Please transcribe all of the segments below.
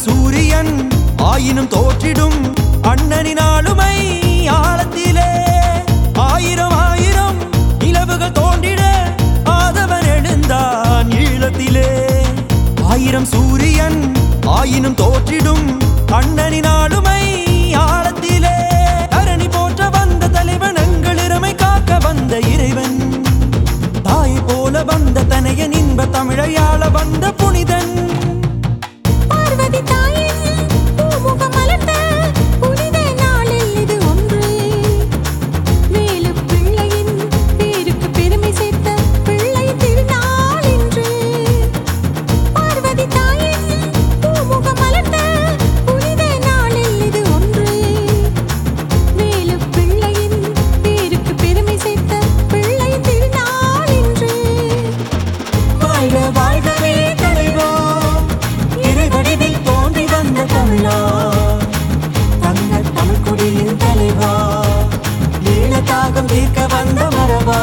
சூரியன் ஆயினும் தோற்றிடும் அண்ணனின் ஆளுமை ஆழத்திலே ஆயிரம் ஆயிரம் நிலவுகள் தோன்றிட ஆதவன் எழுந்தான் ஈழத்திலே ஆயிரம் சூரியன் ஆயினும் தோற்றிடும் அண்ணனின் ஆளுமை ஆழத்திலே தரணி போற்ற வந்த தலைவன் எங்கள் இறமை காக்க வந்த இறைவன் தாய் போல வந்த தனையன் இன்ப தமிழையாள வந்த புனிதன் பார்வதி தாயின் பூமுகம் மலர்ந்த புனித நாளில் இது ஒன்று வேலு பிள்ளையின் பேருக்கு பெருமை சேர்த்த பிள்ளை திருநாள் இன்று பார்வதி தாயின் பூமுகம் மலர்ந்த புனித நாளில் இது ஒன்று வேலு பிள்ளையின் பேருக்கு பெருமை சேர்த்த பிள்ளை திருநாள் இன்று வாழ்க வாழ்கவே தலைவா இறைவடிவில் தோன்றி வந்த தமிழா தங்க தமிழ் குடியின் தலைவா ஈழத்தாகம் தீர்க்க வந்த மரபா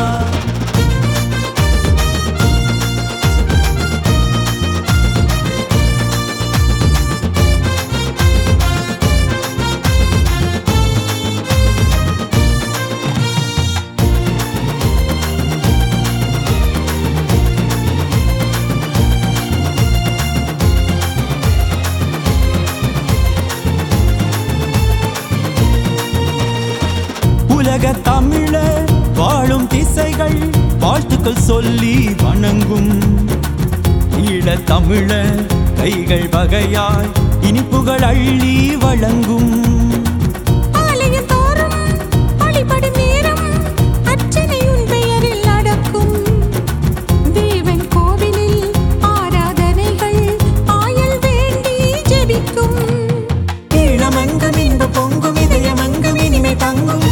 உலக தமிழ வாழும் திசைகள் வாழ்த்துக்கள் சொல்லி வணங்கும் ஈழ தமிழ கைகள் வகையாய் இனிப்புகள் அள்ளி வழங்கும் ஆலயம் தோறும் வழிபடும் நேரம் அர்ச்சனை உன் பெயரில் நடக்கும் தேவன் கோவிலில் ஆராதனைகள் ஆயல் வேண்டி ஜெபிக்கும் ஈழமெங்கும் இன்ப பொங்கும் இதயமெங்கும் இனிமை தங்கும்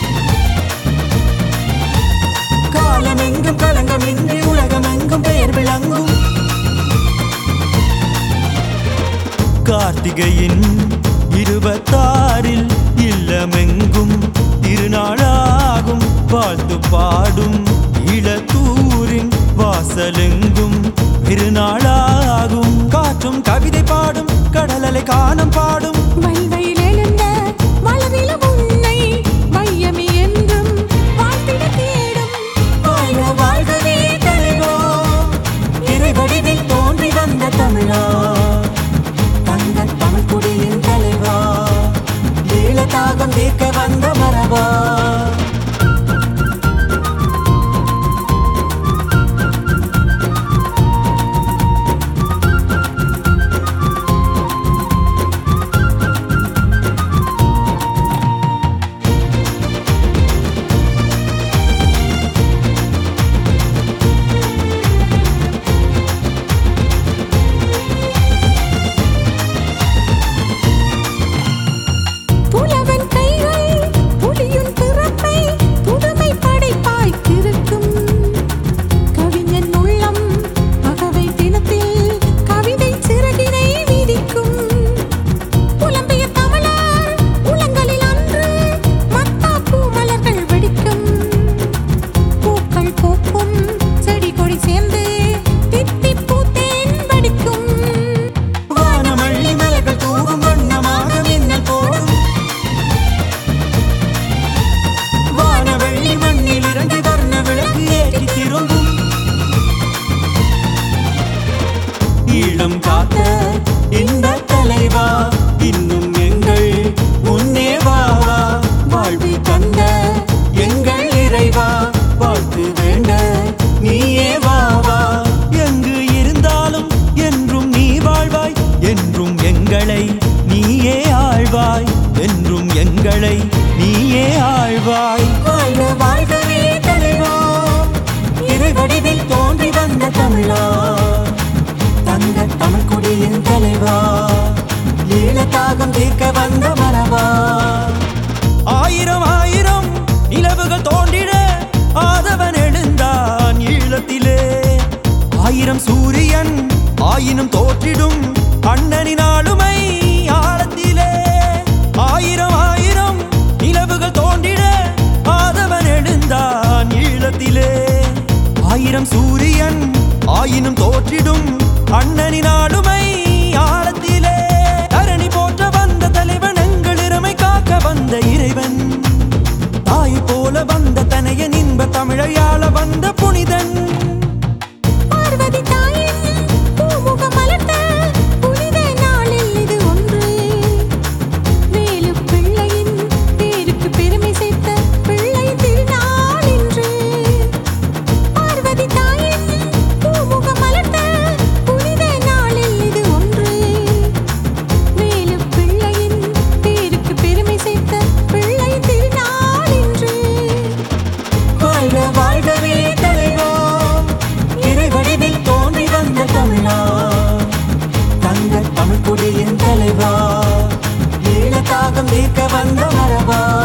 காலமெங்கும் கலங்கமின்றி உலகமெங்கும் பெயர் விளங்கும் கார்த்திகையின் இருபத்தாறில் இல்லமெங்கும் திருநாளாகும் வாழ்த்து பாடும் இளத்தூரின் வாசலெங்கும் பெருநாளாகும் காற்றும் கவிதை பாடும் கடலலை காணம் பாடும் வல்வையில் எழுந்த மலரிலும் உன்னை வையமே என்றும் வாழ்த்திட தேடும் வாழ்க வாழ்கவே தலைவா இறைவடிவில் தோன்றி வந்த தமிழா தங்க தமிழ் குடியின் தலைவா ஈழத்தாகம் தீர்க்க வந்த மரபா புலவன் கைகள் புலியுன் பிறப்பை புதுமை படைப்பாய் திருக்கும் கவிஞன் உள்ளம் அகவை தினத்தில் கவிதை சிறகினை விதிக்கும் புலம்பிய தமிழர் உலங்களில் அன்று மத்தாப்பூ மலர்கள் வெடிக்கும் பூக்கள் பூக்கும் செடி கொடி சேர்ந்து தித்திப்பூ தேன் வெடிக்கும் வானமள்ளி மலர்கள் தூவும் வண்ணமாக மின்னல் போடும் வானவெள்ளி மண்ணில் இறங்கி வர்ண விளக்கு ஏற்றி திரும்பும் ஈழம் காத்த இந்த தலைவா இன்னும் எங்கள் முன்னே வா வா வாழ்வு தந்த எங்கள் இறைவா வாழ்த்து வேண்ட நீயே வா வா எங்கு இருந்தாலும் என்றும் நீ வாழ்வாய் என்றும் எங்களை நீயே ஆழ்வாய் என்றும் எங்களை நீயே ஆழ்வாய் வாழ்க வாழ்கவே தலைவா இறைவடிவில் தோன்றி வந்த தமிழா தங்க தமிழ் குடியின் தலைவா ஈழத்தாகம் தீர்க்க வந்த மரபா ஆயிரம் ஆயிரம் நிலவுகள் தோன்றிட ஆதவன் எழுந்தான் ஈழத்திலே ஆயிரம் சூரியன் ஆயினும் தோற்றிடும் அண்ணனின் ஆளுமை ஆழத்திலே ஆயிரம் ஆயிரம் நிலவுகள் தோன்றிட ஆதவன் எழுந்தான் ஈழத்திலே ஆயிரம் சூரியன் ஆயினும் தோற்றிடும் அண்ணனின் ஆளுமை ஆழத்திலே ஆவி போல வந்த தனைய இன்ப தமிழையாள வந்த புனிதன் பார்வதி தாயின் பூமுகம் மலர்ந்த புனித நாளில் இது ஒன்று வேலு பிள்ளையின் பேருக்கு பெருமை சேர்த்த பிள்ளை திருநாள் இன்று பார்வதி தாயின் பூமுகம் மலர்ந்த புனித நாளில் இது ஒன்று வேலு பிள்ளையின் பேருக்கு பெருமை சேர்த்த பிள்ளை திருநாள் இன்று வாழ்க வாழ்கவே தலைவா இறைவடிவில் தோன்றி வந்த தமிழா தங்க தமிழ்குடியின் தலைவா ஈழத்தாகம் நீக்க வந்த மரபா